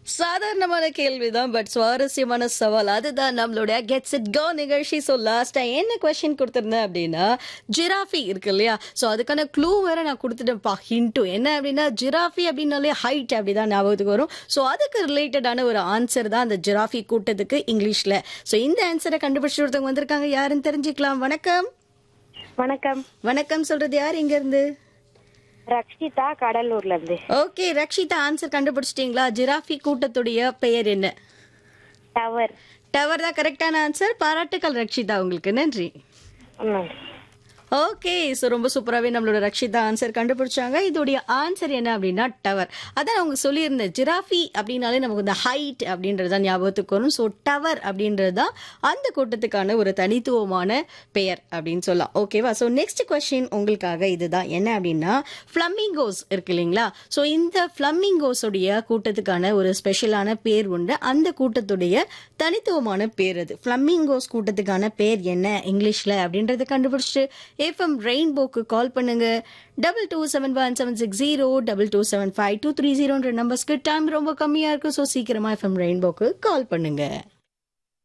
சாதாரணமான கேள்விதான் பட் சுவாரஸ்யமான சவால் அதுதான் நம்மளுடைய கெட்ஸ் இட் கோ நிகழ்ச்சி ஸோ லாஸ்டா என்ன கொஸ்டின் கொடுத்துருந்தேன் அப்படின்னா ஜிராஃபி இருக்கு இல்லையா ஸோ அதுக்கான க்ளூ வேற நான் கொடுத்துட்டேன்ப்பா ஹிண்ட்டு என்ன அப்படின்னா ஜிராஃபி அப்படின்னாலே ஹைட் அப்படிதான் ஞாபகத்துக்கு வரும் ஸோ அதுக்கு ரிலேட்டடான ஒரு ஆன்சர் தான் அந்த ஜிராஃபி கூட்டத்துக்கு இங்கிலீஷ்ல ஸோ இந்த ஆன்சரை கண்டுபிடிச்சு ஒருத்தவங்க வந்திருக்காங்க யாருன்னு தெரிஞ்சுக்கலாம் வணக்கம் வணக்கம் வணக்கம் சொல்றது யார் இங்க இருந்து ரக்ஷிதா கடலூர்ல இருந்து ஓகே ரக்ஷிதா ஆன்சர் கண்டுபிடிச்சிட்டீங்களா ஜிராஃபி கூட்டத்துடைய பெயர் என்ன டவர் டவர் தான் கரெக்டான ஆன்சர் பாராட்டுக்கள் ரக்ஷிதா உங்களுக்கு நன்றி ம். ஓகே ஸோ ரொம்ப சூப்பராகவே நம்மளோட ரக்ஷிதா ஆன்சர் கண்டுபிடிச்சாங்க இதோடைய ஆன்சர் என்ன அப்படின்னா டவர் அதான் அவங்க சொல்லியிருந்தேன் ஜிராஃபி அப்படின்னாலே நமக்கு இந்த ஹைட் அப்படின்றது தான் ஞாபகத்துக்கு வரும் ஸோ டவர் அப்படின்றது தான் அந்த கூட்டத்துக்கான ஒரு தனித்துவமான பெயர் அப்படின்னு சொல்லலாம் ஓகேவா ஸோ நெக்ஸ்ட் கொஸ்டின் உங்களுக்காக இதுதான் என்ன அப்படின்னா ஃப்ளமிங்கோஸ் இருக்கு இல்லைங்களா ஸோ இந்த ஃப்ளமிங்கோஸுடைய கூட்டத்துக்கான ஒரு ஸ்பெஷலான பேர் உண்டு அந்த கூட்டத்துடைய தனித்துவமான பேர் அது ஃப்ளமிங்கோஸ் கூட்டத்துக்கான பேர் என்ன இங்கிலீஷ்ல அப்படின்றத கண்டுபிடிச்சு எஃப்எம் ரெயின்போக்கு கால் பண்ணுங்க double two seven one seven six zero double two seven five two three ஜீரோன்ற நம்பர்ஸ்க்கு டைம் ரொம்ப கம்மியா இருக்கு ஸோ சீக்கிரமா எஃப்எம் ரெயின்போக்கு கால் பண்ணுங்க